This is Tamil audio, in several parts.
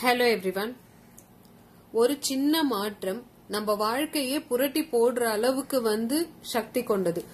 ஹலோ எவ்ரிவன் ஒரு சின்ன மாற்றம் நம்ம வாழ்க்கையே புரட்டி போடுற அளவுக்கு வந்து சக்தி கொண்டது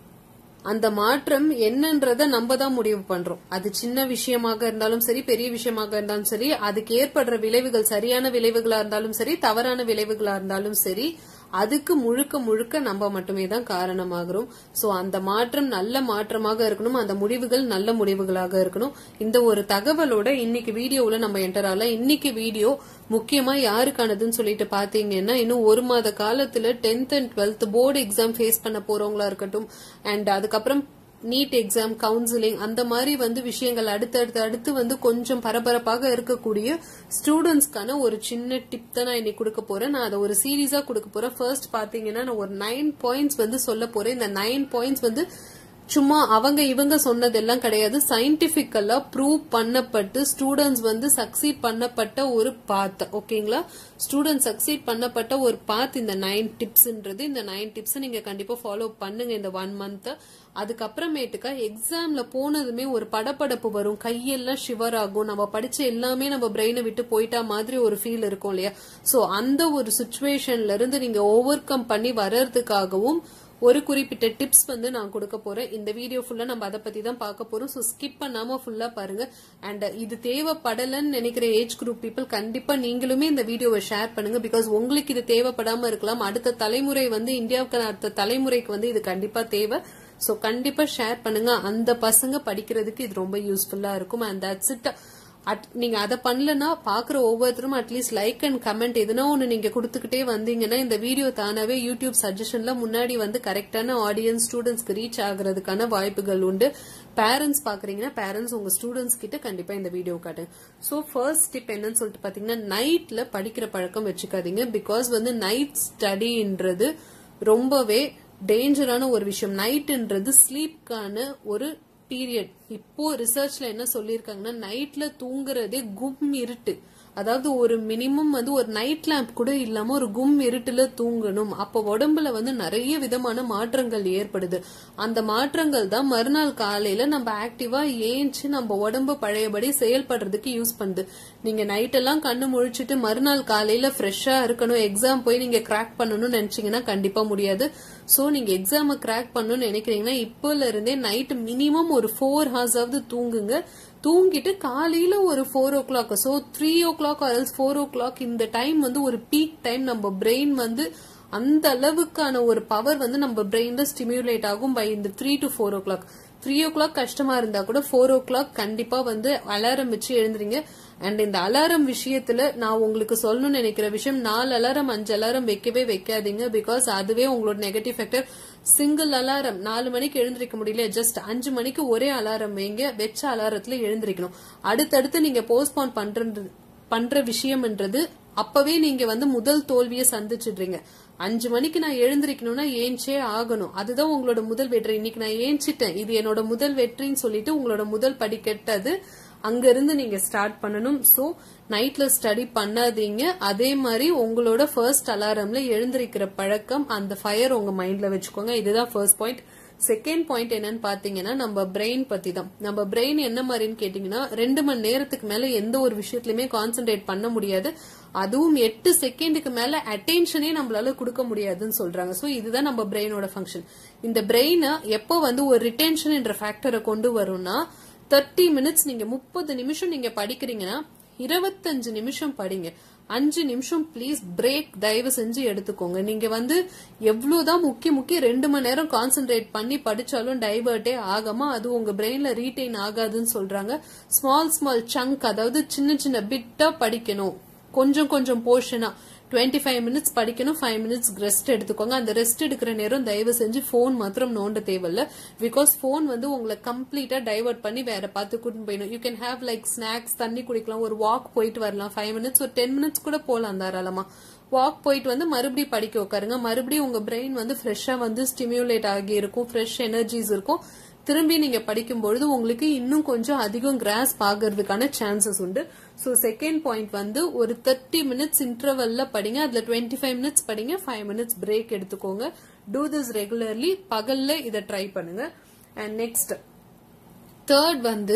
அந்த மாற்றம் என்னன்றத நம்ம தான் முடிவு பண்றோம் அது சின்ன விஷயமாக இருந்தாலும் சரி பெரிய விஷயமாக இருந்தாலும் சரி அதுக்கு ஏற்படுற விளைவுகள் சரியான விளைவுகளா இருந்தாலும் சரி தவறான விளைவுகளா இருந்தாலும் சரி அதுக்கு முழுக்க முழுக்க நம்ம மட்டுமே தான் காரணமாகிறோம் சோ அந்த மாற்றம் நல்ல மாற்றமாக இருக்கணும் அந்த முடிவுகள் நல்ல முடிவுகளாக இருக்கணும் இந்த ஒரு தகவலோட இன்னைக்கு வீடியோவுல நம்ம என்டர் ஆகலாம் இன்னைக்கு வீடியோ முக்கியமா யாருக்கானதுன்னு சொல்லிட்டு பாத்தீங்கன்னா இன்னும் ஒரு மாத காலத்துல tenth and twelfth board exam face பண்ண போறவங்களா இருக்கட்டும் அண்ட் அதுக்கப்புறம் நீட் எக்ஸாம் கவுன்சிலிங் அந்த மாதிரி வந்து விஷயங்கள் அடுத்தடுத்து அடுத்து வந்து கொஞ்சம் பரபரப்பாக இருக்கக்கூடிய ஸ்டூடெண்ட்ஸ்க்கான ஒரு சின்ன டிப் தான் நான் இன்னைக்கு கொடுக்க போறேன் நான் அதை ஒரு சீரீஸா கொடுக்க போறேன் ஃபர்ஸ்ட் பாத்தீங்கன்னா நான் ஒரு நைன் பாயிண்ட்ஸ் வந்து சொல்ல போறேன் இந்த நைன் பாயிண்ட்ஸ் வந்து சும்மா அவங்க இவங்க சொன்னதெல்லாம் கிடையாது சயின்டிபிக்கலா ப்ரூவ் பண்ணப்பட்டு ஸ்டூடெண்ட்ஸ் வந்து சக்சீட் பண்ணப்பட்ட ஒரு பாத் ஓகேங்களா ஸ்டூடெண்ட் சக்சீட் பண்ணப்பட்ட ஒரு பாத் இந்த நைன் டிப்ஸ்ன்றது இந்த நைன் டிப்ஸ் நீங்க கண்டிப்பா ஃபாலோ பண்ணுங்க இந்த ஒன் மந்த் அதுக்கப்புறமேட்டுக்கா எக்ஸாம்ல போனதுமே ஒரு படப்படப்பு வரும் கையெல்லாம் ஷிவர் ஆகும் நம்ம படிச்ச எல்லாமே நம்ம பிரெயினை விட்டு போயிட்டா மாதிரி ஒரு ஃபீல் இருக்கும் இல்லையா சோ அந்த ஒரு சுச்சுவேஷன்ல இருந்து நீங்க ஓவர் கம் பண்ணி வர்றதுக்காகவும் ஒரு குறிப்பிட்ட டிப்ஸ் வந்து நான் கொடுக்க போறேன் இந்த வீடியோ ஃபுல்லா நம்ம அதை பத்தி தான் பார்க்க போறோம் ஸோ ஸ்கிப் பண்ணாம ஃபுல்லா பாருங்க அண்ட் இது தேவைப்படலன்னு நினைக்கிற ஏஜ் குரூப் பீப்புள் கண்டிப்பா நீங்களுமே இந்த வீடியோவை ஷேர் பண்ணுங்க பிகாஸ் உங்களுக்கு இது தேவைப்படாம இருக்கலாம் அடுத்த தலைமுறை வந்து இந்தியாவுக்கு அடுத்த தலைமுறைக்கு வந்து இது கண்டிப்பா தேவை ஸோ கண்டிப்பா ஷேர் பண்ணுங்க அந்த பசங்க படிக்கிறதுக்கு இது ரொம்ப யூஸ்ஃபுல்லா இருக்கும் அண்ட் தட்ஸ் இட் அட் நீங்க அதை பண்ணலன்னா பாக்குற ஒவ்வொருத்தரும் அட்லீஸ்ட் லைக் அண்ட் கமெண்ட் எதுனா ஒண்ணு நீங்க கொடுத்துக்கிட்டே வந்தீங்கன்னா இந்த வீடியோ தானாவே யூடியூப் சஜஷன்ல முன்னாடி வந்து கரெக்டான ஆடியன்ஸ் ஸ்டூடெண்ட்ஸ்க்கு ரீச் ஆகுறதுக்கான வாய்ப்புகள் உண்டு பேரண்ட்ஸ் பாக்குறீங்கன்னா பேரண்ட்ஸ் உங்க ஸ்டூடெண்ட்ஸ் கிட்ட கண்டிப்பா இந்த வீடியோ காட்டுங்க சோ ஃபர்ஸ்ட் டிப் என்னன்னு சொல்லிட்டு பாத்தீங்கன்னா நைட்ல படிக்கிற பழக்கம் வச்சுக்காதீங்க பிகாஸ் வந்து நைட் ஸ்டடின்றது ரொம்பவே டேஞ்சரான ஒரு விஷயம் நைட்ன்றது ஸ்லீப்கான ஒரு பீரியட் இப்போ ரிசர்ச்ல என்ன சொல்லிருக்காங்கன்னா நைட்ல தூங்குறதே கும் இருட்டு அதாவது ஒரு மினிமம் வந்து ஒரு நைட் லேம்ப் கூட இல்லாம ஒரு கும் இருட்டுல தூங்கணும் அப்ப உடம்புல வந்து நிறைய விதமான மாற்றங்கள் ஏற்படுது அந்த மாற்றங்கள் தான் மறுநாள் காலையில நம்ம ஆக்டிவா ஏஞ்சி நம்ம உடம்பு பழையபடி செயல்படுறதுக்கு யூஸ் பண்ணுது நீங்க நைட் எல்லாம் கண்ணு முழிச்சிட்டு மறுநாள் காலையில ஃப்ரெஷ்ஷா இருக்கணும் எக்ஸாம் போய் நீங்க கிராக் பண்ணணும்னு நினைச்சீங்கன்னா கண்டிப்பா முடியாது சோ நீங்க எக்ஸாம கிராக் பண்ணணும்னு நினைக்கிறீங்கன்னா இப்போல இருந்தே நைட் மினிமம் ஒரு ஃபோர் ஹவர்ஸ் ஆகுது தூங்குங்க தூங்கிட்டு காலையில ஒரு four o'clock so three o'clock or else four o'clock இந்த டைம் வந்து ஒரு பீக் டைம் நம்ம பிரெயின் வந்து அந்த அளவுக்கான ஒரு பவர் வந்து நம்ம பிரெயின்ல ஸ்டிமுலேட் ஆகும் பை இந்த three to four o'clock three o'clock கஷ்டமா இருந்தா கூட ஃபோர் ஓ கிளாக் கண்டிப்பா வந்து அலாரம் வச்சு எழுந்துறீங்க அண்ட் இந்த அலாரம் விஷயத்துல நான் உங்களுக்கு சொல்லணும்னு நினைக்கிற விஷயம் நாலு அலாரம் அஞ்சு அலாரம் வைக்கவே வைக்காதீங்க பிகாஸ் அதுவே உங்களோட நெகட்டிவ் ஃபேக்டர் சிங்கிள் அலாரம் நாலு மணிக்கு எழுந்திருக்க முடியல ஜஸ்ட் அஞ்சு மணிக்கு ஒரே அலாரம் வைங்க வச்ச அலாரத்துல எழுந்திருக்கணும் அடுத்தடுத்து நீங்க போஸ்ட்போன் பண்றது பண்ற விஷயம்ன்றது அப்பவே நீங்க வந்து முதல் தோல்வியை சந்திச்சிடுறீங்க அஞ்சு மணிக்கு நான் எழுந்திருக்கணும்னா ஏஞ்சே ஆகணும் அதுதான் உங்களோட முதல் வெற்றி இன்னைக்கு நான் ஏஞ்சிட்டேன் இது என்னோட முதல் வெற்றின்னு சொல்லிட்டு உங்களோட முதல் படிக்கட்டது அங்க இருந்து நீங்க ஸ்டார்ட் பண்ணணும் சோ நைட்ல ஸ்டடி பண்ணாதீங்க அதே மாதிரி உங்களோட ஃபர்ஸ்ட் அலாரம்ல எழுந்திருக்கிற பழக்கம் அந்த ஃபயர் உங்க மைண்ட்ல வச்சுக்கோங்க இதுதான் ஃபர்ஸ்ட் பாயிண்ட் செகண்ட் பாயிண்ட் என்னன்னு பாத்தீங்கன்னா நம்ம பிரெயின் பத்தி தான் நம்ம பிரெயின் என்ன மாதிரின்னு கேட்டீங்கன்னா ரெண்டு மணி நேரத்துக்கு மேல எந்த ஒரு விஷயத்திலுமே கான்சென்ட்ரேட் பண்ண முடியாது அதுவும் எட்டு செகண்டுக்கு மேல அட்டென்ஷனே நம்மளால கொடுக்க முடியாதுன்னு சொல்றாங்க சோ இதுதான் நம்ம பிரெயினோட ஃபங்க்ஷன் இந்த பிரெயினை எப்போ வந்து ஒரு ரிட்டென்ஷன் என்ற ஃபேக்டரை கொண்டு வரும்னா தேர்ட்டி மினிட்ஸ் நீங்க முப்பது நிமிஷம் நீங்க படிக்கிறீங்கன்னா இருபத்தஞ்சு நிமிஷம் படிங்க அஞ்சு நிமிஷம் ப்ளீஸ் பிரேக் தயவு செஞ்சு எடுத்துக்கோங்க நீங்க வந்து எவ்வளவுதான் முக்கிய முக்கிய ரெண்டு மணி நேரம் கான்சென்ட்ரேட் பண்ணி படிச்சாலும் டைவர்ட்டே ஆகாம அது உங்க பிரெயின்ல ரீட்டைன் ஆகாதுன்னு சொல்றாங்க ஸ்மால் ஸ்மால் சங்க் அதாவது சின்ன சின்ன பிட்டா படிக்கணும் கொஞ்சம் கொஞ்சம் போர்ஷனா டுவெண்ட்டி ஃபைவ் மினிட்ஸ் படிக்கணும் ஃபைவ் மினிட்ஸ் ரெஸ்ட் எடுத்துக்கோங்க அந்த ரெஸ்ட் எடுக்கிற நேரம் தயவு செஞ்சு ஃபோன் மாத்திரம் நோண்ட தேவையில்ல பிகாஸ் ஃபோன் வந்து உங்களை கம்ப்ளீட்டா டைவர்ட் பண்ணி வேற பார்த்து கூட்டிட்டு போயிடும் you can have like snacks தண்ணி குடிக்கலாம் ஒரு வாக் போயிட்டு வரலாம் ஃபைவ் மினிட்ஸ் ஒரு டென் மினிட்ஸ் கூட போகலாம் தாராளமா வாக் போயிட்டு வந்து மறுபடியும் படிக்க உட்காருங்க மறுபடியும் உங்க பிரெயின் வந்து ஃப்ரெஷ்ஷா வந்து ஸ்டிமுலேட் ஆகி இருக்கும் ஃப்ரெஷ் எனர்ஜிஸ் இருக்கும் திரும்பி நீங்க படிக்கும் பொழுது உங்களுக்கு இன்னும் கொஞ்சம் அதிகம் கிராஸ் ஆகிறதுக்கான சான்சஸ் உண்டு ஸோ செகண்ட் பாயிண்ட் வந்து ஒரு தேர்ட்டி மினிட்ஸ் இன்டர்வல்ல படிங்க அதுல டுவெண்ட்டி ஃபைவ் மினிட்ஸ் படிங்க ஃபைவ் மினிட்ஸ் பிரேக் எடுத்துக்கோங்க டூ திஸ் ரெகுலர்லி பகல்ல இதை ட்ரை பண்ணுங்க அண்ட் நெக்ஸ்ட் தேர்ட் வந்து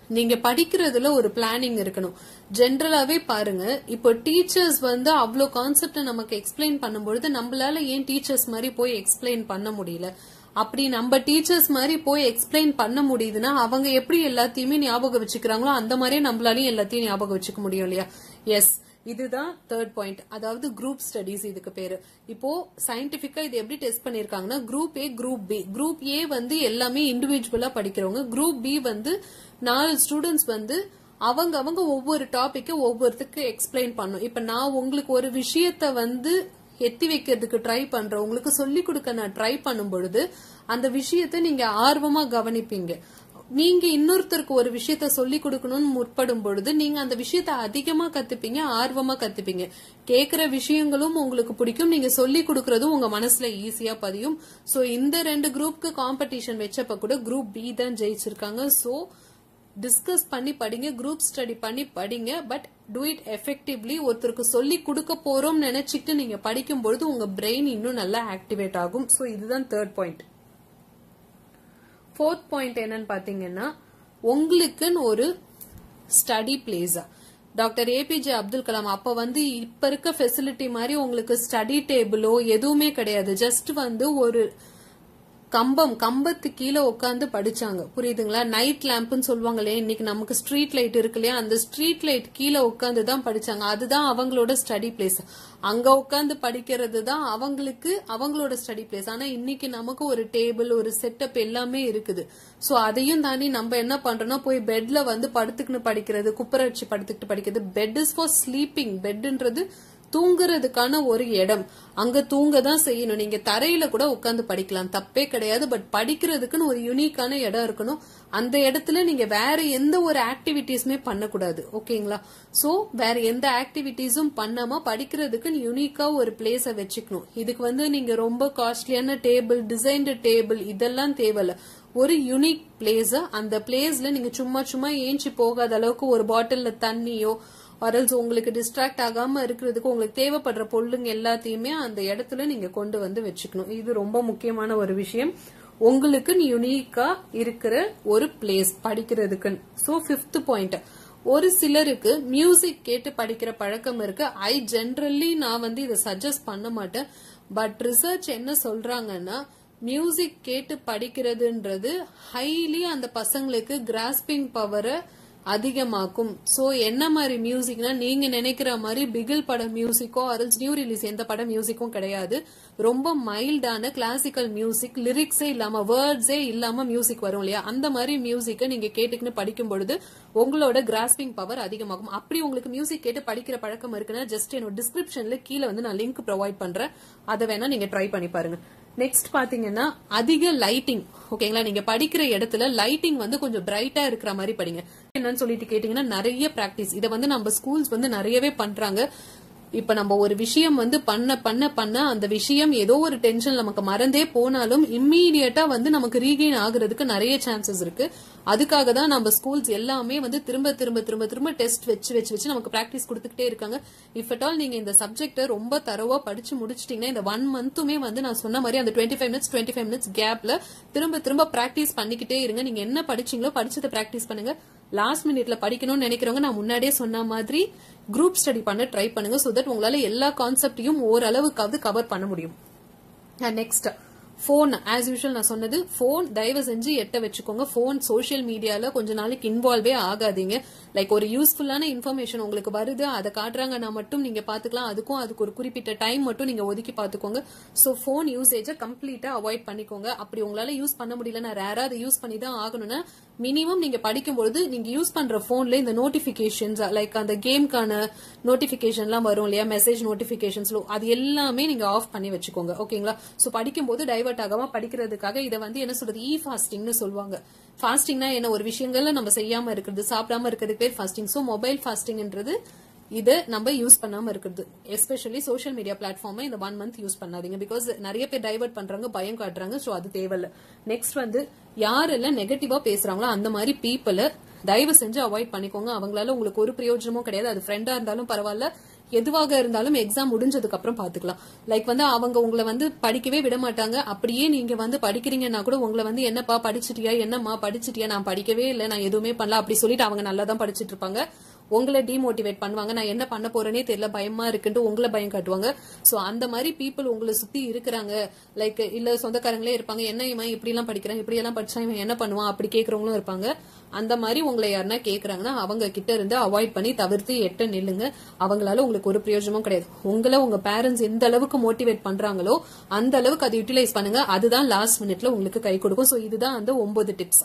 நீங்க படிக்கிறதுல ஒரு பிளானிங் இருக்கணும் ஜென்ரலாவே பாருங்க இப்போ டீச்சர்ஸ் வந்து அவ்வளோ கான்செப்ட நமக்கு எக்ஸ்பிளைன் பண்ணும்பொழுது நம்மளால ஏன் டீச்சர்ஸ் மாதிரி போய் எக்ஸ்பிளைன் பண்ண முடியல அப்படி நம்ம டீச்சர்ஸ் மாதிரி போய் எக்ஸ்பிளைன் பண்ண முடியுதுன்னா அவங்க எப்படி எல்லாத்தையுமே ஞாபகம் வச்சுக்கிறாங்களோ அந்த மாதிரியே நம்மளாலையும் எல்லாத்தையும் ஞாபகம் வச்சுக்க முடியும் இல்லையா எஸ் இதுதான் தேர்ட் பாயிண்ட் அதாவது குரூப் ஸ்டடிஸ் இதுக்கு பேரு இப்போ சயின்டிபிக்கா இது எப்படி டெஸ்ட் பண்ணிருக்காங்கன்னா group A group B group A வந்து எல்லாமே இண்டிவிஜுவலா படிக்கிறவங்க குரூப் பி வந்து நாலு ஸ்டூடெண்ட்ஸ் வந்து அவங்க அவங்க ஒவ்வொரு டாபிக்க ஒவ்வொருத்துக்கு எக்ஸ்பிளைன் பண்ணும் இப்ப நான் உங்களுக்கு ஒரு விஷயத்த வந்து எத்தி வைக்கிறதுக்கு ட்ரை பண்றேன் உங்களுக்கு சொல்லி கொடுக்க நான் ட்ரை பண்ணும் பொழுது அந்த விஷயத்த நீங்க ஆர்வமா கவனிப்பீங்க நீங்க இன்னொருத்தருக்கு ஒரு விஷயத்த சொல்லி கொடுக்கணும்னு முற்படும் பொழுது நீங்க அந்த விஷயத்த அதிகமா கத்துப்பீங்க ஆர்வமா கத்துப்பீங்க கேக்குற விஷயங்களும் உங்களுக்கு பிடிக்கும் நீங்க சொல்லி கொடுக்கறதும் உங்க மனசுல ஈஸியா பதியும் சோ இந்த ரெண்டு குரூப்க்கு காம்படிஷன் வச்சப்ப கூட குரூப் பி தான் ஜெயிச்சிருக்காங்க சோ டிஸ்கஸ் பண்ணி படிங்க குரூப் ஸ்டடி பண்ணி படிங்க பட் டூ இட் எஃபெக்டிவ்லி ஒருத்தருக்கு சொல்லி கொடுக்க போறோம் நினைச்சிட்டு நீங்க படிக்கும் பொழுது உங்க பிரெயின் இன்னும் நல்லா ஆக்டிவேட் ஆகும் சோ இதுதான் தேர்ட் பாயிண்ட் ஃபோர்த் பாயிண்ட் என்னன்னு பாத்தீங்கன்னா உங்களுக்குன்னு ஒரு ஸ்டடி பிளேஸா டாக்டர் ஏபிஜே அப்துல் கலாம் அப்ப வந்து இப்ப இருக்க ஃபெசிலிட்டி மாதிரி உங்களுக்கு ஸ்டடி டேபிளோ எதுவுமே கிடையாது ஜஸ்ட் வந்து ஒரு கம்பம் கம்பத்து கீழே உட்காந்து படிச்சாங்க புரியுதுங்களா நைட் லேம்ப்னு சொல்லுவாங்களே இன்னைக்கு நமக்கு ஸ்ட்ரீட் லைட் இருக்கு இல்லையா அந்த ஸ்ட்ரீட் லைட் கீழே உட்காந்து தான் படிச்சாங்க அதுதான் அவங்களோட ஸ்டடி பிளேஸ் அங்க உட்காந்து படிக்கிறது தான் அவங்களுக்கு அவங்களோட ஸ்டடி பிளேஸ் ஆனா இன்னைக்கு நமக்கு ஒரு டேபிள் ஒரு செட்டப் எல்லாமே இருக்குது சோ அதையும் தாண்டி நம்ம என்ன பண்றோம்னா போய் பெட்ல வந்து படுத்துக்கின்னு படிக்கிறது குப்பரை வச்சு படுத்துக்கிட்டு படிக்கிறது பெட் இஸ் ஃபார் ஸ்லீப்பிங் பெட்ன்றது தூங்குறதுக்கான ஒரு இடம் அங்க தூங்க தான் செய்யணும் நீங்க தரையில கூட உட்காந்து படிக்கலாம் தப்பே கிடையாது பட் படிக்கிறதுக்குன்னு ஒரு யூனிக்கான இடம் இருக்கணும் அந்த இடத்துல நீங்க வேற எந்த ஒரு ஆக்டிவிட்டிஸுமே பண்ணக்கூடாது ஓகேங்களா சோ வேற எந்த ஆக்டிவிட்டிஸும் பண்ணாம படிக்கிறதுக்குன்னு யூனிக்கா ஒரு பிளேஸ வச்சுக்கணும் இதுக்கு வந்து நீங்க ரொம்ப காஸ்ட்லியான டேபிள் டிசைன்டு டேபிள் இதெல்லாம் தேவையில்ல ஒரு யூனிக் பிளேஸ அந்த பிளேஸ்ல நீங்க சும்மா சும்மா ஏஞ்சி போகாத அளவுக்கு ஒரு பாட்டில்ல தண்ணியோ வரல்ஸ் உங்களுக்கு டிஸ்ட்ராக்ட் ஆகாம இருக்கிறதுக்கு உங்களுக்கு தேவைப்படுற பொருளுங்க எல்லாத்தையுமே அந்த இடத்துல நீங்க கொண்டு வந்து வச்சுக்கணும் இது ரொம்ப முக்கியமான ஒரு விஷயம் உங்களுக்கு யுனிக்கா இருக்கிற ஒரு பிளேஸ் படிக்கிறதுக்குன்னு சோ பிப்த் பாயிண்ட் ஒரு சிலருக்கு மியூசிக் கேட்டு படிக்கிற பழக்கம் இருக்கு ஐ ஜென்ரலி நான் வந்து இதை சஜஸ்ட் பண்ண மாட்டேன் பட் ரிசர்ச் என்ன சொல்றாங்கன்னா மியூசிக் கேட்டு படிக்கிறதுன்றது ஹைலி அந்த பசங்களுக்கு கிராஸ்பிங் பவரை அதிகமாக்கும் சோ என்ன மாதிரி மியூசிக்னா நீங்க நினைக்கிற மாதிரி பிகில் பட மியூசிக்கோ அரல்ஸ் நியூ ரிலீஸ் எந்த பட மியூசிக்கும் கிடையாது ரொம்ப மைல்டான கிளாசிக்கல் மியூசிக் லிரிக்ஸே இல்லாம வேர்ட்ஸே இல்லாம மியூசிக் வரும் இல்லையா அந்த மாதிரி மியூசிக்கை நீங்க கேட்டுக்கின்னு படிக்கும் பொழுது உங்களோட கிராஸ்பிங் பவர் அதிகமாகும் அப்படி உங்களுக்கு மியூசிக் கேட்டு படிக்கிற பழக்கம் இருக்குன்னா ஜஸ்ட் என்னோட டிஸ்கிரிப்ஷன்ல கீழே வந்து நான் லிங்க் ப்ரொவைட் பண்றேன் அதை வேணா நீங்க ட்ரை பண்ணி பாருங்க நெக்ஸ்ட் பாத்தீங்கன்னா அதிக லைட்டிங் ஓகேங்களா நீங்க படிக்கிற இடத்துல லைட்டிங் வந்து கொஞ்சம் பிரைட்டா இருக்கிற மாதிரி படிங்க என்னன்னு சொல்லிட்டு கேட்டீங்கன்னா நிறைய பிராக்டிஸ் இதை வந்து நம்ம ஸ்கூல்ஸ் வந்து நிறையவே பண்றாங்க இப்ப நம்ம ஒரு விஷயம் வந்து பண்ண பண்ண பண்ண அந்த விஷயம் ஏதோ ஒரு டென்ஷன் நமக்கு மறந்தே போனாலும் இம்மீடியட்டா வந்து நமக்கு ரீகெயின் ஆகுறதுக்கு நிறைய சான்சஸ் இருக்கு அதுக்காக தான் நம்ம ஸ்கூல்ஸ் எல்லாமே வந்து திரும்ப திரும்ப திரும்ப திரும்ப டெஸ்ட் வச்சு வச்சு வச்சு நமக்கு பிராக்டிஸ் கொடுத்துக்கிட்டே இருக்காங்க இஃப் அட் ஆல் நீங்க இந்த சப்ஜெக்ட ரொம்ப தரவா படிச்சு முடிச்சிட்டீங்கன்னா இந்த ஒன் மந்த்துமே வந்து நான் சொன்ன மாதிரி அந்த twenty five minutes twenty five minutes கேப்ல திரும்ப திரும்ப பிராக்டிஸ் பண்ணிக்கிட்டே இருங்க நீங்க என்ன படிச்சீங்களோ படிச்சதை பிராக்டிஸ் பண்ணுங்க லாஸ்ட் மினிட்ல படிக்கணும்னு நினைக்கிறவங்க நான் முன்னாடியே சொன்ன மாதிரி குரூப் ஸ்டடி பண்ண ட்ரை பண்ணுங்க சோ தட் உங்களால எல்லா கான்செப்டையும் ஓரளவுக்காவது கவர் பண்ண முடியும் நெக்ஸ்ட் ஃபோன் ஆஸ் யூஷுவல் நான் சொன்னது ஃபோன் தயவு செஞ்சு எட்ட வச்சுக்கோங்க ஃபோன் சோஷியல் மீடியால கொஞ்ச நாளைக்கு இன்வால்வே ஆகாதீங்க லைக் ஒரு யூஸ்ஃபுல்லான இன்ஃபர்மேஷன் உங்களுக்கு வருது அதை காட்டுறாங்கன்னா மட்டும் நீங்க பாத்துக்கலாம் அதுக்கும் அதுக்கு ஒரு குறிப்பிட்ட டைம் மட்டும் நீங்க ஒதுக்கி பாத்துக்கோங்க சோ ஃபோன் யூசேஜை கம்ப்ளீட்டா அவாய்ட் பண்ணிக்கோங்க அப்படி உங்களால யூஸ் பண்ண முடியலன்னா ரேரா அதை யூஸ் பண்ணி தான் ஆகணும்னா மினிமம் நீங்க படிக்கும்பொழுது நீங்க யூஸ் பண்ற போன்ல இந்த நோட்டிபிகேஷன்ஸ் லைக் அந்த கேம்க்கான நோட்டிபிகேஷன்லாம் வரும் இல்லையா மெசேஜ் நோட்டிபிகேஷன்ஸ்ல அது எல்லாமே நீங்க ஆஃப் பண்ணி வச்சுக்கோங்க ஓகேங்களா சோ படிக்கும்போது டைவர்ட் ஆகாம படிக்கிறதுக்காக இதை வந்து என்ன சொல்றது இ ஃபாஸ்டிங்னு சொல்லுவாங்க ஃபாஸ்டிங்னா என்ன ஒரு விஷயங்கள்ல நம்ம செய்யாம இருக்கிறது சாப்பிடாம இருக்கிறதுக்கு பேர் ஃபாஸ்டிங் சோ மொபைல் ஃபாஸ்டிங்ன்றது இதை நம்ம யூஸ் பண்ணாம இருக்கிறது எஸ்பெஷலி சோஷியல் மீடியா பிளாட்ஃபார்மை இந்த ஒன் மந்த் யூஸ் பண்ணாதீங்க பிகாஸ் நிறைய பேர் டைவர்ட் பண்றாங்க பயம் காட்டுறாங்க சோ அது தேவையில்ல நெக்ஸ்ட் வந்து யாரெல்லாம் நெகட்டிவா பேசுறாங்களோ அந்த மாதிரி பீப்புளை தயவு செஞ்சு அவாய்ட் பண்ணிக்கோங்க அவங்களால உங்களுக்கு ஒரு பிரயோஜனமும் கிடையாது அது ஃப்ரெண்டா இருந்தாலும் பரவாயில்ல எதுவாக இருந்தாலும் எக்ஸாம் முடிஞ்சதுக்கு அப்புறம் பாத்துக்கலாம் லைக் வந்து அவங்க உங்களை வந்து படிக்கவே விட மாட்டாங்க அப்படியே நீங்க வந்து படிக்கிறீங்கன்னா கூட உங்களை வந்து என்னப்பா படிச்சிட்டியா என்னம்மா படிச்சிட்டியா நான் படிக்கவே இல்லை நான் எதுவுமே பண்ணல அப்படி சொல்லிட்டு அவங்க நல்லா தான் படிச்சிட்டு இருப்பாங்க உங்களை டிமோட்டிவேட் பண்ணுவாங்க நான் என்ன பண்ண போறேனே தெரியல பயமா இருக்குன்ட்டு உங்களை பயம் காட்டுவாங்க சோ அந்த மாதிரி பீப்புள் உங்களை சுத்தி இருக்கிறாங்க லைக் இல்ல சொந்தக்காரங்களே இருப்பாங்க என்ன இவன் இப்படி எல்லாம் படிக்கிறான் இப்படி எல்லாம் படிச்சா இவன் என்ன பண்ணுவான் அப்படி கேக்குறவங்களும் இருப்பாங்க அந்த மாதிரி உங்களை யாருன்னா கேக்குறாங்கன்னா அவங்க கிட்ட இருந்து அவாய்ட் பண்ணி தவிர்த்து எட்ட நில்லுங்க அவங்களால உங்களுக்கு ஒரு பிரயோஜனமும் கிடையாது உங்களை உங்க பேரண்ட்ஸ் எந்த அளவுக்கு மோட்டிவேட் பண்றாங்களோ அந்த அளவுக்கு அதை யூட்டிலைஸ் பண்ணுங்க அதுதான் லாஸ்ட் மினிட்ல உங்களுக்கு கை கொடுக்கும் சோ இதுதான் அந்த ஒன்பது டிப்ஸ்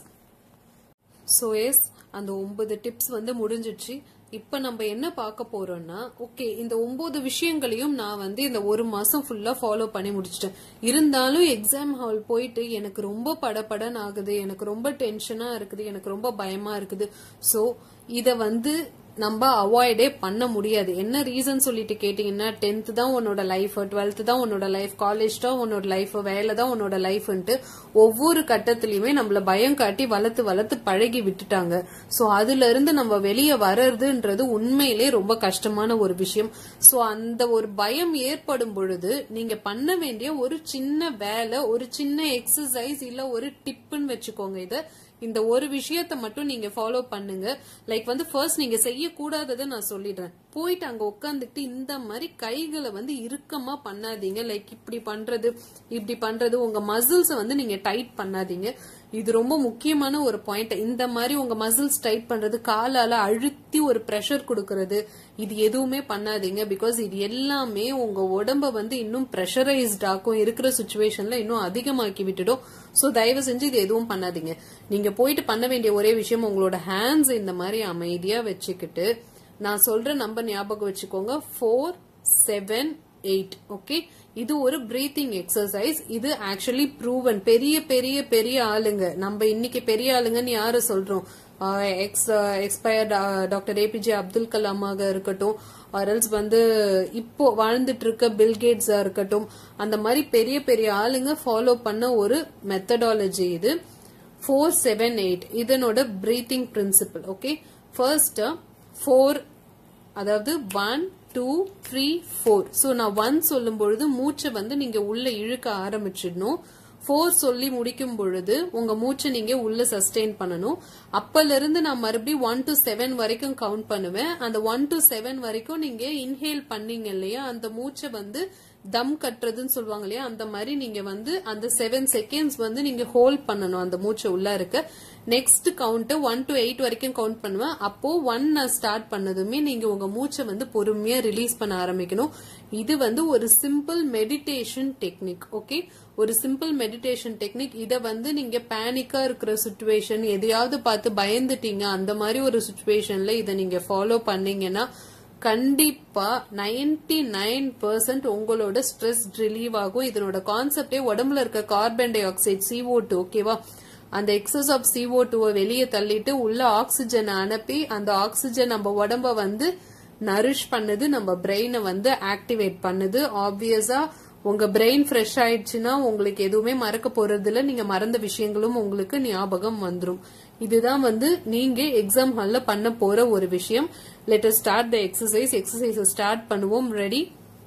ஸோ எஸ் அந்த ஒன்பது டிப்ஸ் வந்து முடிஞ்சிடுச்சு இப்ப நம்ம என்ன பார்க்க போறோம்னா ஓகே இந்த ஒன்பது விஷயங்களையும் நான் வந்து இந்த ஒரு மாசம் ஃபுல்லா ஃபாலோ பண்ணி முடிச்சிட்டேன் இருந்தாலும் எக்ஸாம் ஹால் போயிட்டு எனக்கு ரொம்ப படபடன் ஆகுது எனக்கு ரொம்ப டென்ஷனா இருக்குது எனக்கு ரொம்ப பயமா இருக்குது சோ இத வந்து நம்ம அவாய்டே பண்ண முடியாது என்ன ரீசன் சொல்லிட்டு கேட்டீங்கன்னா டென்த் தான் உன்னோட லைஃப் டுவெல்த் தான் உன்னோட லைஃப் காலேஜ் தான் உன்னோட லைஃப் வேலை தான் உன்னோட லைஃப்ன்ட்டு ஒவ்வொரு கட்டத்திலயுமே நம்மள பயம் காட்டி வளர்த்து வளர்த்து பழகி விட்டுட்டாங்க சோ அதுல இருந்து நம்ம வெளியே வர்றதுன்றது உண்மையிலே ரொம்ப கஷ்டமான ஒரு விஷயம் சோ அந்த ஒரு பயம் ஏற்படும் பொழுது நீங்க பண்ண வேண்டிய ஒரு சின்ன வேலை ஒரு சின்ன எக்ஸசைஸ் இல்ல ஒரு டிப்புன்னு வச்சுக்கோங்க இத இந்த ஒரு விஷயத்த மட்டும் நீங்க ஃபாலோ பண்ணுங்க லைக் வந்து ஃபர்ஸ்ட் நீங்க செய்யக்கூடாததை நான் சொல்லிடுறேன் போயிட்டு அங்க உட்காந்துக்கிட்டு இந்த மாதிரி கைகளை வந்து இறுக்கமா பண்ணாதீங்க லைக் இப்படி பண்றது இப்படி பண்றது உங்க மசில்ஸ வந்து நீங்க டைட் பண்ணாதீங்க இது ரொம்ப முக்கியமான ஒரு பாயிண்ட் இந்த மாதிரி உங்க மசில்ஸ் டைட் பண்றது காலால அழுத்தி ஒரு ப்ரெஷர் கொடுக்கறது இது எதுவுமே பண்ணாதீங்க பிகாஸ் இது எல்லாமே உங்க உடம்ப வந்து இன்னும் ப்ரெஷரைஸ்ட் ஆக்கும் இருக்கிற சுச்சுவேஷன்ல இன்னும் அதிகமாக்கி விட்டுடும் சோ தயவு செஞ்சு இது எதுவும் பண்ணாதீங்க நீங்க போயிட்டு பண்ண வேண்டிய ஒரே விஷயம் உங்களோட ஹேண்ட்ஸ் இந்த மாதிரி அமைதியா வச்சுக்கிட்டு நான் சொல்ற நம்பர் ஞாபகம் வச்சுக்கோங்க ஃபோர் செவன் எயிட் ஓகே இது ஒரு பிரீத்திங் எக்ஸசைஸ் இது ஆக்சுவலி ப்ரூவன் பெரிய பெரிய பெரிய ஆளுங்க நம்ம இன்னைக்கு பெரிய ஆளுங்கன்னு யாரு சொல்றோம் ex expert doctor APJ Abdul கலாமாக இருக்கட்டும் ஆர்எல்ஸ் வந்து இப்போ வாழ்ந்துட்டு இருக்க பில்கேட்ஸா இருக்கட்டும் அந்த மாதிரி பெரிய பெரிய ஆளுங்க ஃபாலோ பண்ண ஒரு மெத்தடாலஜி இது ஃபோர் செவன் எயிட் இதனோட breathing principle okay first four அதாவது one two three four so நான் ஒன் சொல்லும் பொழுது மூச்சை வந்து நீங்க உள்ள இழுக்க ஆரம்பிச்சிடணும் ஃபோர் சொல்லி முடிக்கும் பொழுது உங்க மூச்சை நீங்க உள்ள சஸ்டெயின் பண்ணணும் அப்பல இருந்து நான் மறுபடியும் ஒன் டு செவன் வரைக்கும் கவுண்ட் பண்ணுவேன் அந்த ஒன் டு செவன் வரைக்கும் நீங்க இன்ஹேல் பண்ணீங்க இல்லையா அந்த மூச்சை வந்து தம் கட்டுறதுன்னு சொல்லுவாங்க இல்லையா அந்த மாதிரி நீங்க வந்து அந்த செவன் செகண்ட்ஸ் வந்து நீங்க ஹோல்ட் பண்ணணும் அந்த மூச்சை உள்ள இருக்க next count one two eight வரைக்கும் கவுண்ட் பண்ணுவேன் அப்போ ஒன் நான் ஸ்டார்ட் பண்ணதுமே நீங்க உங்க மூச்சை வந்து பொறுமையா ரிலீஸ் பண்ண ஆரம்பிக்கணும் இது வந்து ஒரு சிம்பிள் மெடிடேஷன் டெக்னிக் ஓகே ஒரு சிம்பிள் மெடிடேஷன் டெக்னிக் இத வந்து நீங்க பேனிக்கா இருக்கிற சுச்சுவேஷன் எதையாவது பார்த்து பயந்துட்டீங்க அந்த மாதிரி ஒரு சுச்சுவேஷன்ல இதை நீங்க ஃபாலோ பண்ணீங்கன்னா கண்டிப்பா நைன்டி நைன் பர்சன்ட் உங்களோட ஸ்ட்ரெஸ் ரிலீவ் ஆகும் இதனோட கான்செப்டே உடம்புல இருக்க carbon dioxide C O two ஓகேவா அந்த எக்ஸஸ் ஆஃப் சிஓ டூவை வெளியே தள்ளிட்டு உள்ள ஆக்சிஜன் அனுப்பி அந்த ஆக்சிஜன் நம்ம உடம்ப வந்து நரிஷ் பண்ணுது நம்ம பிரெயினை வந்து ஆக்டிவேட் பண்ணுது ஆப்வியஸா உங்க பிரெயின் ஃப்ரெஷ் ஆயிடுச்சுன்னா உங்களுக்கு எதுவுமே மறக்க போறது இல்ல நீங்க மறந்த விஷயங்களும் உங்களுக்கு ஞாபகம் வந்துரும் இதுதான் வந்து நீங்க எக்ஸாம் ஹால்ல பண்ண போற ஒரு விஷயம் let start the exercise exercise start பண்ணுவோம் ready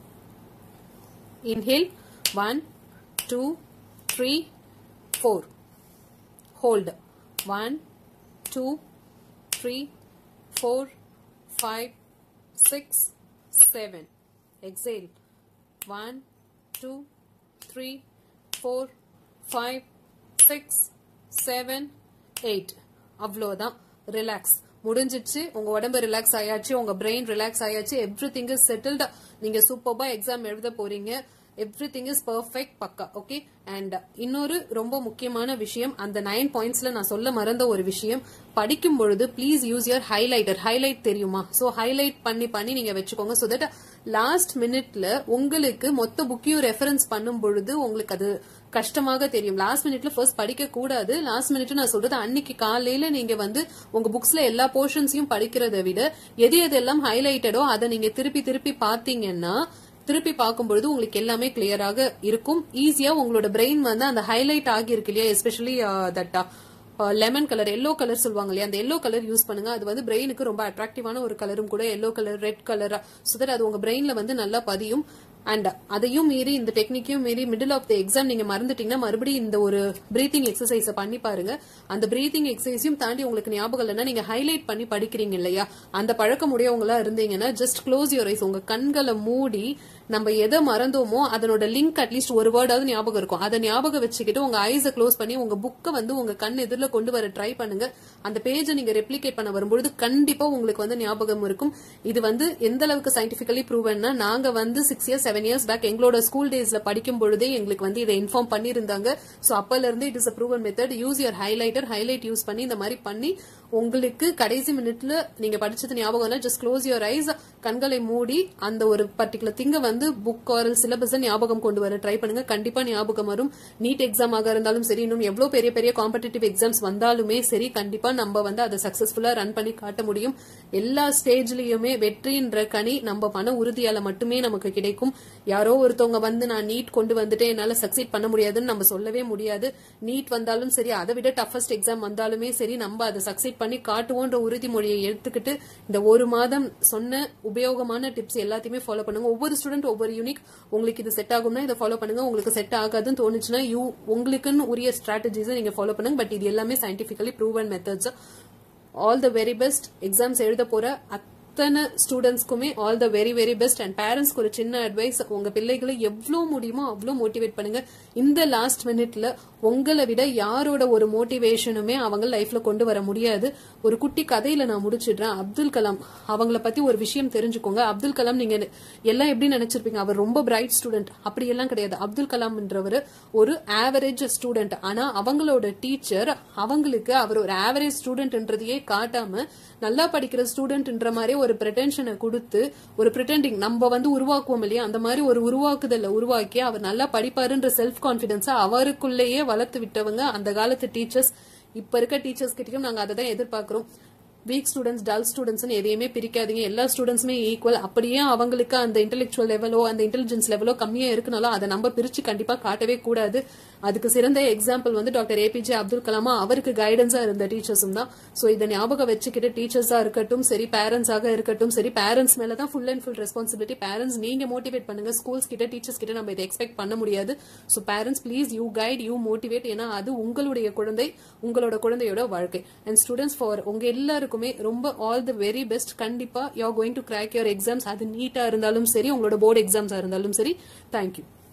inhale one two three four hold one two three four five six seven exhale one two three four five six seven eight அவ்வளோதான் ரிலாக்ஸ் முடிஞ்சிச்சு உங்க உடம்பு ரிலாக்ஸ் ஆயாச்சு உங்க பிரெயின் ரிலாக்ஸ் ஆயாச்சு எவ்ரி திங் இஸ் செட்டில்டு நீங்க சூப்பர்பா எக்ஸாம் எழுத போறீங்க எவ்ரி திங் இஸ் பர்ஃபெக்ட் பக்கா ஓகே அண்ட் இன்னொரு ரொம்ப முக்கியமான விஷயம் அந்த நைன் பாயிண்ட்ஸ்ல நான் சொல்ல மறந்த ஒரு விஷயம் படிக்கும் பொழுது please use your highlighter highlight தெரியுமா சோ ஹைலைட் பண்ணி பண்ணி நீங்க வச்சுக்கோங்க சோ தட் லாஸ்ட் மினிட்ல உங்களுக்கு மொத்த புக்கையும் ரெஃபரன்ஸ் பண்ணும் பொழுது உங்களுக்கு அது கஷ்டமாக தெரியும் லாஸ்ட் மினிட்ல ஃபர்ஸ்ட் படிக்க கூடாது லாஸ்ட் மினிட் நான் சொல்றது அன்னைக்கு காலையில நீங்க வந்து உங்க புக்ஸ்ல எல்லா போர்ஷன்ஸையும் படிக்கிறத விட எது எதெல்லாம் ஹைலைட்டடோ அதை நீங்க திருப்பி திருப்பி பாத்தீங்கன்னா திருப்பி பார்க்கும்பொழுது உங்களுக்கு எல்லாமே கிளியராக இருக்கும் ஈஸியா உங்களோட பிரெயின் வந்து அந்த ஹைலைட் ஆகி இருக்கு இல்லையா எஸ்பெஷலி தட்டா லெமன் கலர் எல்லோ கலர் சொல்லுவாங்க இல்லையா அந்த எல்லோ கலர் யூஸ் பண்ணுங்க அது வந்து பிரெயினுக்கு ரொம்ப அட்ராக்டிவான ஒரு கலரும் கூட yellow colour red colour so that அது உங்க பிரெயின்ல வந்து நல்லா பதியும் அண்ட் அதையும் மீறி இந்த டெக்னிக்கையும் மீறி மிடில் ஆஃப் த எக்ஸாம் நீங்க மறந்துட்டீங்கன்னா மறுபடியும் இந்த ஒரு பிரீத்திங் எக்ஸசைஸ பண்ணி பாருங்க அந்த பிரீத்திங் எக்ஸசைஸையும் தாண்டி உங்களுக்கு ஞாபகம் இல்லைன்னா நீங்க ஹைலைட் பண்ணி படிக்கிறீங்க இல்லையா அந்த பழக்கம் உடையவங்களா இருந்தீங்கன்னா ஜஸ்ட் க்ளோஸ் யுவர் ஐஸ் உங்க கண்களை மூடி நம்ம எதை மறந்தோமோ அதனோட லிங்க் அட்லீஸ்ட் ஒரு வேர்டாவது ஞாபகம் இருக்கும் அதை ஞாபகம் வச்சுக்கிட்டு உங்க ஐஸை க்ளோஸ் பண்ணி உங்க புக்கை வந்து உங்க கண் எதிரில் கொண்டு வர ட்ரை பண்ணுங்க அந்த பேஜை நீங்க ரெப்ளிகேட் பண்ண வரும்பொழுது கண்டிப்பா உங்களுக்கு வந்து ஞாபகம் இருக்கும் இது வந்து எந்த அளவுக்கு சயின்டிபிகலி ப்ரூவன்னா நாங்க வந்து six years seven years back எங்களோட ஸ்கூல் டேஸ்ல படிக்கும் பொழுதே எங்களுக்கு வந்து இதை இன்ஃபார்ம் பண்ணியிருந்தாங்க ஸோ அப்பல இருந்து it is a proven method use your highlighter highlight use பண்ணி இந்த மாதிரி பண்ணி உங்களுக்கு கடைசி மினிட்ல நீங்க படிச்சது ஞாபகம் இல்லை ஜஸ்ட் க்ளோஸ் யுவர் ஐஸ் கண்களை மூடி அந்த ஒரு பர்டிகுலர் திங்க வந்து புக் ஆர் சிலபஸ் ஞாபகம் கொண்டு வர ட்ரை பண்ணுங்க கண்டிப்பா ஞாபகம் வரும் நீட் எக்ஸாம் ஆக இருந்தாலும் சரி இன்னும் எவ்வளவு பெரிய பெரிய காம்படிட்டிவ் எக்ஸாம்ஸ் வந்தாலுமே சரி கண்டிப்பா நம்ம வந்து அதை சக்சஸ்ஃபுல்லா ரன் பண்ணி காட்ட முடியும் எல்லா ஸ்டேஜ்லயுமே வெற்றின்ற கனி நம்ம மன உறுதியால மட்டுமே நமக்கு கிடைக்கும் யாரோ ஒருத்தவங்க வந்து நான் நீட் கொண்டு வந்துட்டு என்னால சக்சீட் பண்ண முடியாதுன்னு நம்ம சொல்லவே முடியாது நீட் வந்தாலும் சரி அதை விட டஃபஸ்ட் எக்ஸாம் வந்தாலுமே சரி நம்ம அதை சக்சீட் பண்ணி காட்டுவோன்ற உறுதிமொழியை எடுத்துக்கிட்டு இந்த ஒரு மாதம் சொன்ன உபயோகமான டிப்ஸ் எல்லாத்தையுமே ஃபாலோ பண்ணுங்க ஒவ்வொரு ஸ்டூடெண்ட் ஒவ்வொரு யூனிக் உங்களுக்கு இது செட் ஆகும்னா இதை ஃபாலோ பண்ணுங்க உங்களுக்கு செட் ஆகாதுன்னு தோணுச்சுன்னா யூ உங்களுக்குன்னு உரிய ஸ்ட்ராட்டஜிஸை நீங்க ஃபாலோ பண்ணுங்க பட் இது எல்லாமே scientifically proven methods all the very best exams எழுத போற அத்தனை ஸ்டூடெண்ட்ஸ்க்குமே all the very very best and பேரண்ட்ஸ்க்கு ஒரு சின்ன அட்வைஸ் உங்க பிள்ளைகளை எவ்வளோ முடியுமோ அவ்வளோ மோட்டிவேட் பண்ணுங்க இந்த லாஸ்ட் மினிட்ல உங்களை விட யாரோட ஒரு மோட்டிவேஷனுமே அவங்க லைஃப்ல கொண்டு வர முடியாது ஒரு குட்டி கதையில நான் முடிச்சிடுறேன் அப்துல் கலாம் அவங்கள பத்தி ஒரு விஷயம் தெரிஞ்சுக்கோங்க அப்துல் கலாம் நீங்க எல்லாம் எப்படி நினைச்சிருப்பீங்க அவர் ரொம்ப பிரைட் ஸ்டூடெண்ட் அப்படி எல்லாம் கிடையாது அப்துல் கலாம்ன்றவர் ஒரு ஆவரேஜ் ஸ்டூடெண்ட் ஆனா அவங்களோட டீச்சர் அவங்களுக்கு அவர் ஒரு ஆவரேஜ் ஸ்டூடெண்ட்ன்றதையே காட்டாம நல்லா படிக்கிற ஸ்டூடெண்ட்ன்ற மாதிரி ஒரு பிரிட்டென்ஷனை கொடுத்து ஒரு பிரிட்டெண்டிங் நம்ம வந்து உருவாக்குவோம் இல்லையா அந்த மாதிரி ஒரு உருவாக்குதல உருவாக்கி அவர் நல்லா படிப்பாருன்ற செல்ஃப் கான்பிடன்ஸை அவருக்குள்ளேயே வளர்த்து விட்டவங்க அந்த காலத்து டீச்சர்ஸ் இப்ப இருக்க டீச்சர்ஸ் கிட்டயும் நாங்க அதை தான் எதிர்பார்க்கிறோம் வீக் ஸ்டூடெண்ட்ஸ் டல் ஸ்டூடெண்ட்ஸ்னு எதையுமே பிரிக்காதீங்க எல்லா ஸ்டூடெண்ட்ஸுமே ஈக்குவல் அப்படியே அவங்களுக்கு அந்த இன்டெலெக்சுவல் லெவலோ அந்த இன்டெலிஜென்ஸ் லெவலோ கம்மியா இருக்குனாலும் அதை நம்ம பிரிச்சு கண்டிப்பா காட்டவே கூடாது அதுக்கு சிறந்த எக்ஸாம்பிள் வந்து டாக்டர் ஏபிஜே அப்துல் கலாமா அவருக்கு கைடன்ஸா இருந்த டீச்சர்ஸும் தான் சோ இதை ஞாபகம் வச்சுக்கிட்டு டீச்சர்ஸா இருக்கட்டும் சரி பேரண்ட்ஸாக இருக்கட்டும் சரி பேரண்ட்ஸ் மேல தான் full and full responsibility parents நீங்க மோட்டிவேட் பண்ணுங்க ஸ்கூல்ஸ் கிட்ட டீச்சர்ஸ் கிட்ட நம்ம இதை எக்ஸ்பெக்ட் பண்ண முடியாது so parents please you guide you motivate ஏன்னா அது உங்களுடைய குழந்தை உங்களோட குழந்தையோட வாழ்க்கை அண்ட் ஸ்டூடெண்ட்ஸ் ஃபார் உங்க எல்லாருக்குமே ரொம்ப ஆல் தி வெரி பெஸ்ட் கண்டிப்பா you are going to crack your exams அது நீட்டா இருந்தாலும் சரி உங்களோட போர்டு எக்ஸாம்ஸா இருந்தாலும் சரி தேங்க்யூ